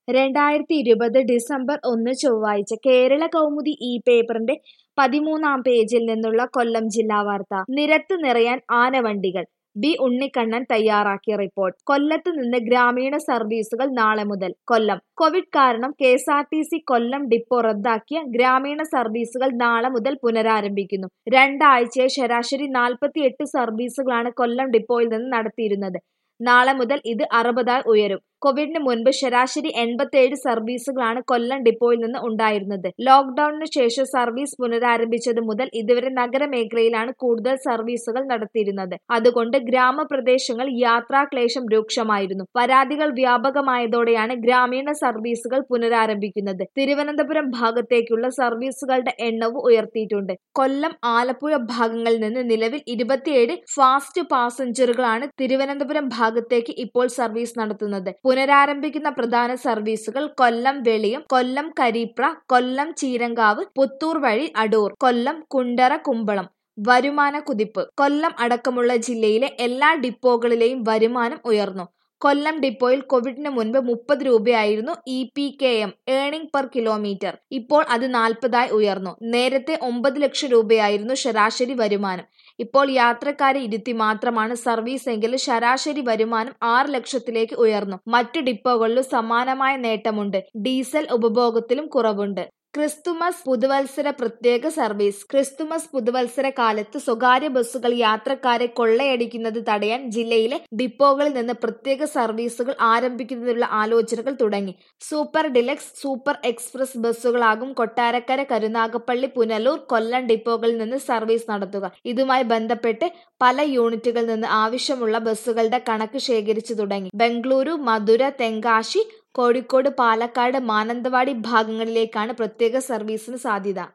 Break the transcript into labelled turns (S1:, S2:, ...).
S1: രണ്ടായിരത്തി ഇരുപത് ഡിസംബർ ഒന്ന് ചൊവ്വാഴ്ച കേരള കൗമുദി ഈ പേപ്പറിന്റെ പതിമൂന്നാം പേജിൽ നിന്നുള്ള കൊല്ലം ജില്ലാ വാർത്ത നിരത്ത് നിറയാൻ ആനവണ്ടികൾ ബി ഉണ്ണിക്കണ്ണൻ തയ്യാറാക്കിയ റിപ്പോർട്ട് കൊല്ലത്ത് നിന്ന് ഗ്രാമീണ സർവീസുകൾ നാളെ മുതൽ കൊല്ലം കോവിഡ് കാരണം K S R T C Kollam depot റദ്ദാക്കിയ ഗ്രാമീണ സർവീസുകൾ നാളെ മുതൽ പുനരാരംഭിക്കുന്നു രണ്ടാഴ്ചയായി ശരാശരി നാൽപ്പത്തിയെട്ട് സർവീസുകളാണ് കൊല്ലം ഡിപ്പോയിൽ നിന്ന് നടത്തിയിരുന്നത് നാളെ മുതൽ ഇത് അറുപതായി ഉയരും കോവിഡിന് മുൻപ് ശരാശരി എൺപത്തിയേഴ് സർവീസുകളാണ് കൊല്ലം ഡിപ്പോയിൽ നിന്ന് ഉണ്ടായിരുന്നത് ലോക്ഡൌണിന് ശേഷം സർവീസ് പുനരാരംഭിച്ചത് മുതൽ ഇതുവരെ നഗരമേഖലയിലാണ് കൂടുതൽ സർവീസുകൾ നടത്തിയിരുന്നത് അതുകൊണ്ട് ഗ്രാമപ്രദേശങ്ങൾ യാത്രാക്ലേശം രൂക്ഷമായിരുന്നു പരാതികൾ വ്യാപകമായതോടെയാണ് ഗ്രാമീണ സർവീസുകൾ പുനരാരംഭിക്കുന്നത് തിരുവനന്തപുരം ഭാഗത്തേക്കുള്ള സർവീസുകളുടെ എണ്ണവും ഉയർത്തിയിട്ടുണ്ട് കൊല്ലം ആലപ്പുഴ ഭാഗങ്ങളിൽ നിന്ന് നിലവിൽ ഇരുപത്തിയേഴ് ഫാസ്റ്റ് പാസഞ്ചറുകളാണ് തിരുവനന്തപുരം ഭാഗത്തേക്ക് ഇപ്പോൾ സർവീസ് നടത്തുന്നത് പുനരാരംഭിക്കുന്ന പ്രധാന സർവീസുകൾ കൊല്ലം വെളിയം കൊല്ലം കരീപ്ര കൊല്ലം ചീരങ്കാവ് പുത്തൂർ വഴി അടൂർ കൊല്ലം കുണ്ടറ കുമ്പളം വരുമാന കുതിപ്പ് കൊല്ലം അടക്കമുള്ള ജില്ലയിലെ എല്ലാ ഡിപ്പോകളിലെയും വരുമാനം ഉയർന്നു കൊല്ലം ഡിപ്പോയിൽ കോവിഡിന് മുൻപ് മുപ്പത് രൂപയായിരുന്നു E P K M earning per kilometre ഇപ്പോൾ അത് നാൽപ്പതായി ഉയർന്നു നേരത്തെ ഒമ്പത് ലക്ഷം രൂപയായിരുന്നു ശരാശരി വരുമാനം ഇപ്പോൾ യാത്രക്കാരെ ഇരുത്തി മാത്രമാണ് സർവീസ് എങ്കിൽ ശരാശരി വരുമാനം ആറ് ലക്ഷത്തിലേക്ക് ഉയർന്നു മറ്റു ഡിപ്പോകളിലും സമാനമായ നേട്ടമുണ്ട് ഡീസൽ ഉപഭോഗത്തിലും കുറവുണ്ട് ക്രിസ്തുമസ് പുതുവത്സര പ്രത്യേക സർവീസ് ക്രിസ്തുമസ് പുതുവത്സര കാലത്ത് സ്വകാര്യ ബസ്സുകൾ യാത്രക്കാരെ കൊള്ളയടിക്കുന്നത് തടയാൻ ജില്ലയിലെ ഡിപ്പോകളിൽ നിന്ന് പ്രത്യേക സർവീസുകൾ ആരംഭിക്കുന്നതിനുള്ള ആലോചനകൾ തുടങ്ങി സൂപ്പർ ഡിലക്സ് സൂപ്പർ എക്സ്പ്രസ് ബസ്സുകളാകും കൊട്ടാരക്കര കരുനാഗപ്പള്ളി പുനലൂർ കൊല്ലം ഡിപ്പോകളിൽ നിന്ന് സർവീസ് നടത്തുക ഇതുമായി ബന്ധപ്പെട്ട് പല യൂണിറ്റുകളിൽ നിന്ന് ആവശ്യമുള്ള ബസ്സുകളുടെ കണക്ക് ശേഖരിച്ചു തുടങ്ങി ബംഗളൂരു മധുര തെങ്കാശി കോഴിക്കോട് പാലക്കാട് മാനന്തവാടി ഭാഗങ്ങളിലേക്കാണ് പ്രത്യേക സർവീസിന് സാധ്യത